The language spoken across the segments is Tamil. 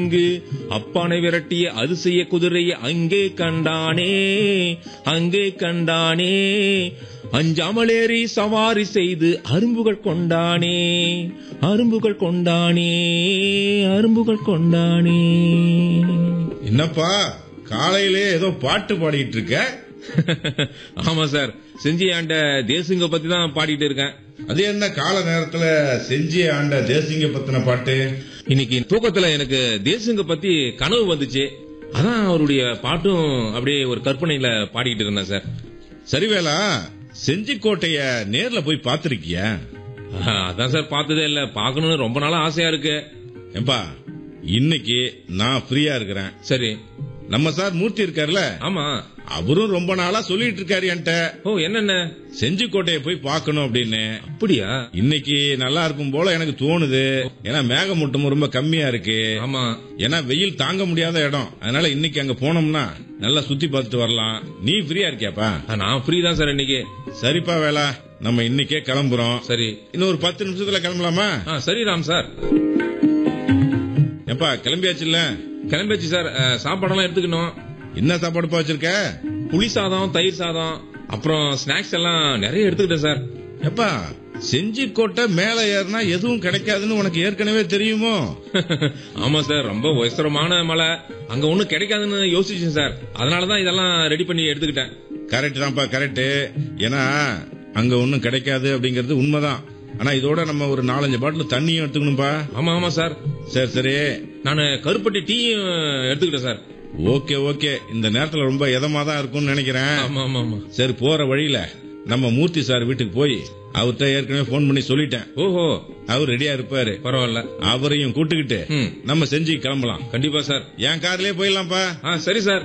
இங்கு அப்பானை விரட்டிய அதிசய குதிரையை அங்கே கண்டானே அங்கே கண்டானே அஞ்சாமலேறி சவாரி செய்து அரும்புகள் கொண்டானே அரும்புகள் கொண்டானே அரும்புகள் கொண்டானே என்னப்பா காலையிலே ஏதோ பாட்டு பாடிட்டு இருக்க ஆமா சார் செஞ்சி ஆண்ட தேசுங்க பத்தி தான் பாடிட்டு இருக்கேன் அது என்ன கால நேரத்துல செஞ்சி ஆண்ட தேசிங்க பத்தின பாட்டு இன்னைக்கு தூக்கத்துல எனக்கு தேசுங்க பத்தி கனவு வந்துச்சு அதான் அவருடைய பாட்டும் அப்படியே ஒரு கற்பனையில பாடிட்டு இருந்தேன் சார் சரிவேலா செஞ்சிக்கோட்டைய நேர்ல போய் பாத்திருக்கியா ஆஹ், அதான் சார் பார்த்ததே இல்ல பார்க்கணும்னு ரொம்ப நாளா ஆசையா இருக்கு ஏம்பா இன்னைக்கு நான் ஃப்ரீயா இருக்கிறேன் சரி நம்ம சார் மூர்த்தி இருக்காருல்ல ஆமா அவரும் ரொம்ப நாளா சொல்லிட்டு இருக்காரு என்கிட்ட ஓ என்னென்ன செஞ்சிக்கோட்டையை போய் பார்க்கணும் அப்படின்னு அப்படியா இன்னைக்கு நல்லா இருக்கும் போல எனக்கு தோணுது ஏன்னா மேகமூட்டம் ரொம்ப கம்மியா இருக்கு ஆமா ஏன்னா வெயில் தாங்க முடியாத இடம் அதனால இன்னைக்கு அங்க போனோம்னா நல்லா சுத்தி பார்த்துட்டு வரலாம் நீ ஃப்ரீயா இருக்கியாப்பா ஆ, நான் ஃப்ரீ தான் சார் இன்னைக்கு சரிப்பா வேலா நம்ம இன்னைக்கே கிளம்புறோம் சரி இன்னும் ஒரு பத்து நிமிஷத்துல கிளம்பலாமா ஆ சரி ராம் சார் ஏப்பா கிளம்பியாச்சுல்ல கிளம்பியாச்சு சார் அஹ், சாப்பாடெல்லாம் எடுத்துக்கணும் என்ன சாப்பாடுப்பா வச்சிருக்க புளி சாதம் தயிர் சாதம் அப்புறம் ஸ்நாக்ஸ் எல்லாம் நிறைய எடுத்துக்கிட்டேன் சார் எப்பா செஞ்சிக்கோட்டை மேல ஏறினா எதுவும் கிடைக்காதுன்னு உனக்கு ஏற்கனவே தெரியுமோ ஆமா சார் ரொம்ப உயரமான மலை அங்க ஒண்ணும் கிடைக்காதுன்னு யோசிச்சேன் சார் அதனாலதான் இதெல்லாம் ரெடி பண்ணி எடுத்துக்கிட்டேன் கரெக்ட் தான்ப்பா கரெக்ட் ஏன்னா அங்க ஒன்னும் கிடைக்காது அப்படிங்கறது உண்மைதான் ஆனா இதோட நம்ம ஒரு நாலஞ்சு பாட்டில் தண்ணியும் எடுத்துக்கணும்பா ஆமா ஆமா சார் சரி சரி நான் கருப்பட்டி டீயும் எடுத்துக்கிட்டேன் சார் ஓகே ஓகே இந்த நேரத்துல ரொம்ப இதமா தான் இருக்கும்னு நினைக்கிறேன் ஆமா ஆமா ஆமா சரி போற வழியில நம்ம மூர்த்தி சார் வீட்டுக்கு போய் அவர்கிட்ட ஏற்கனவே போன் பண்ணி சொல்லிட்டேன் ஓஹோ அவர் ரெடியா இருப்பாரு பரவாயில்ல அவரையும் கூட்டுக்கிட்டு ம் நம்ம செஞ்சு கிளம்பலாம் கண்டிப்பா சார் என் கார்லயே போயிடலாம்ப்பா ஆ சரி சார்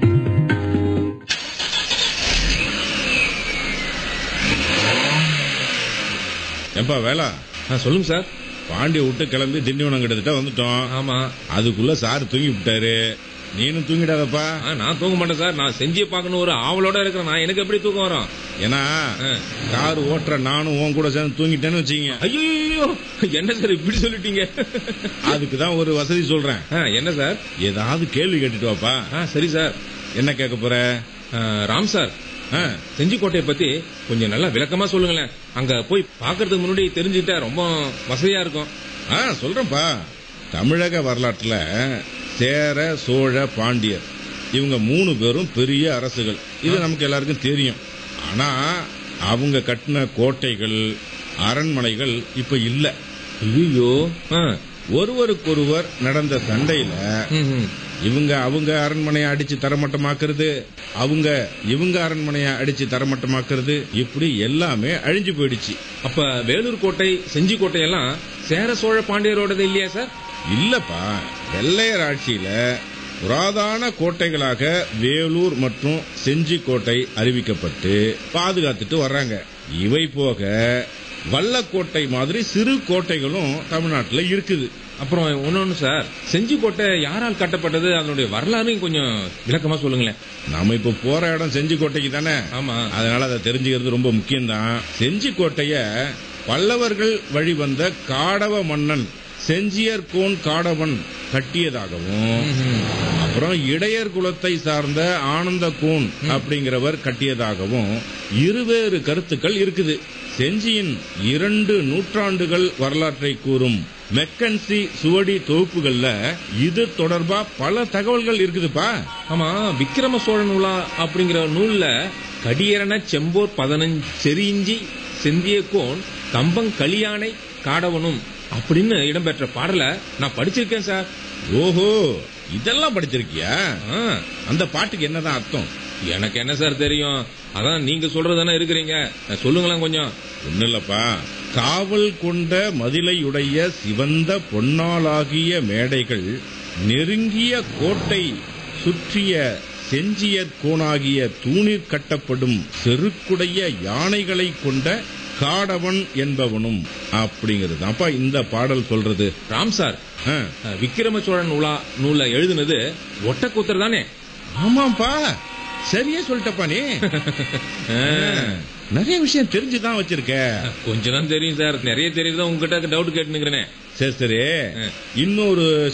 ஏப்பா வேலா ஆ சொல்லுங்க சார் பாண்டிய விட்டு கிளம்பி திண்டிவனம் கிட்டத்தட்ட வந்துட்டோம் ஆமா அதுக்குள்ள சார் தூங்கி விட்டாரு நீனும் தூங்கிடாதப்பா ஆ, நான் தூங்க மாட்டேன் சார் நான் செஞ்சியை பார்க்கணும் ஒரு ஆவலோட இருக்கிறேன் நான் எனக்கு எப்படி தூக்கம் வரும் ஏன்னா ஆ. கார் ஓட்டுற நானும் உன் கூட சேர்ந்து தூங்கிட்டேன்னு வச்சுக்கீங்க ஐயோ என்ன சார் இப்படி சொல்லிட்டீங்க அதுக்கு தான் ஒரு வசதி சொல்றேன் ஆ, என்ன சார் ஏதாவது கேள்வி கேட்டுட்டு வாப்பா ஆ சரி சார் என்ன கேட்க போற ஆ, ராம் சார் ஆ, செஞ்சிக்கோட்டையை பத்தி கொஞ்சம் நல்லா விளக்கமா சொல்லுங்களேன் அங்க போய் பார்க்கறதுக்கு முன்னாடி தெரிஞ்சுக்கிட்டா ரொம்ப வசதியா இருக்கும் ஆ சொல்றேன்ப்பா தமிழக வரலாற்றுல சேர சோழ பாண்டியர் இவங்க மூணு பேரும் பெரிய அரசுகள் இது நமக்கு எல்லாருக்கும் தெரியும் ஆனா அவங்க கட்டின கோட்டைகள் அரண்மனைகள் இப்ப இல்ல ஐயோ ஒருவருக்கொருவர் நடந்த சண்டையில இவங்க அவங்க அரண்மனையை அடிச்சு தரமட்டமாக்குறது அவங்க இவங்க அரண்மனையை அடிச்சு தரமட்டமாக்குறது இப்படி எல்லாமே அழிஞ்சு போயிடுச்சு அப்ப வேலூர் கோட்டை செஞ்சி கோட்டை எல்லாம் சேர சோழ பாண்டியரோடது இல்லையா சார் இல்லப்பா வெள்ளையர் ஆட்சியில புராதான கோட்டைகளாக வேலூர் மற்றும் செஞ்சி கோட்டை அறிவிக்கப்பட்டு பாதுகாத்துட்டு வர்றாங்க இவை போக வல்லக்கோட்டை மாதிரி சிறு கோட்டைகளும் தமிழ்நாட்டுல இருக்குது அப்புறம் இன்னொன்னு சார் செஞ்சி கோட்டை யாரால் கட்டப்பட்டது அதனுடைய வரலாறையும் கொஞ்சம் விளக்கமா சொல்லுங்களேன் நாம இப்ப போற இடம் செஞ்சி கோட்டைக்கு தானே ஆமா அதனால அதை தெரிஞ்சுக்கிறது ரொம்ப முக்கியம்தான் செஞ்சி கோட்டைய பல்லவர்கள் வழிவந்த காடவ மன்னன் செஞ்சியர் கோன் காடவன் கட்டியதாகவும் அப்புறம் இடையர் குலத்தை சார்ந்த ஆனந்த கோன் அப்படிங்கிறவர் கட்டியதாகவும் இருவேறு கருத்துக்கள் இருக்குது செஞ்சியின் இரண்டு நூற்றாண்டுகள் வரலாற்றை கூறும் மெக்கன்சி சுவடி தொகுப்புகள்ல இது தொடர்பா பல தகவல்கள் இருக்குதுப்பா ஆமா விக்கிரம சோழ நூலா அப்படிங்கிற நூல்ல கடியரன செம்போர் பதினஞ்சு செரிஞ்சி செந்திய கோன் கம்பங் கலியானை காடவனும் அப்படின்னு இடம்பெற்ற பாடலை நான் படிச்சிருக்கேன் சார் ஓஹோ இதெல்லாம் படிச்சிருக்கியா ஆ, அந்த பாட்டுக்கு என்னதான் அர்த்தம் எனக்கு என்ன சார் தெரியும் அதான் நீங்க சொல்றதானே இருக்கிறீங்க சொல்லுங்களேன் கொஞ்சம் ஒண்ணு இல்லப்பா காவல் கொண்ட மதிலையுடைய சிவந்த பொன்னாளாகிய மேடைகள் நெருங்கிய கோட்டை சுற்றிய செஞ்சியற் கோணாகிய தூணிற் கட்டப்படும் செருக்குடைய யானைகளை கொண்ட காடவன் என்பவனும் அப்படிங்கிறது அப்பா இந்த பாடல் சொல்றது ராம் சார் ஆ, விக்கிரம சோழன் நூலா நூல்ல எழுதுனது ஒட்டக்கூத்தர் தானே ஆமாப்பா சரியா சொல்லிட்டப்பா நீ ஆ, நிறைய விஷயம் தெரிஞ்சுதான் வச்சிருக்க கொஞ்சம் தான் தெரியும் சார் நிறைய தெரியுது உங்ககிட்ட டவுட் கேட்டுனுங்கிறேனே சரி சரி இன்னொரு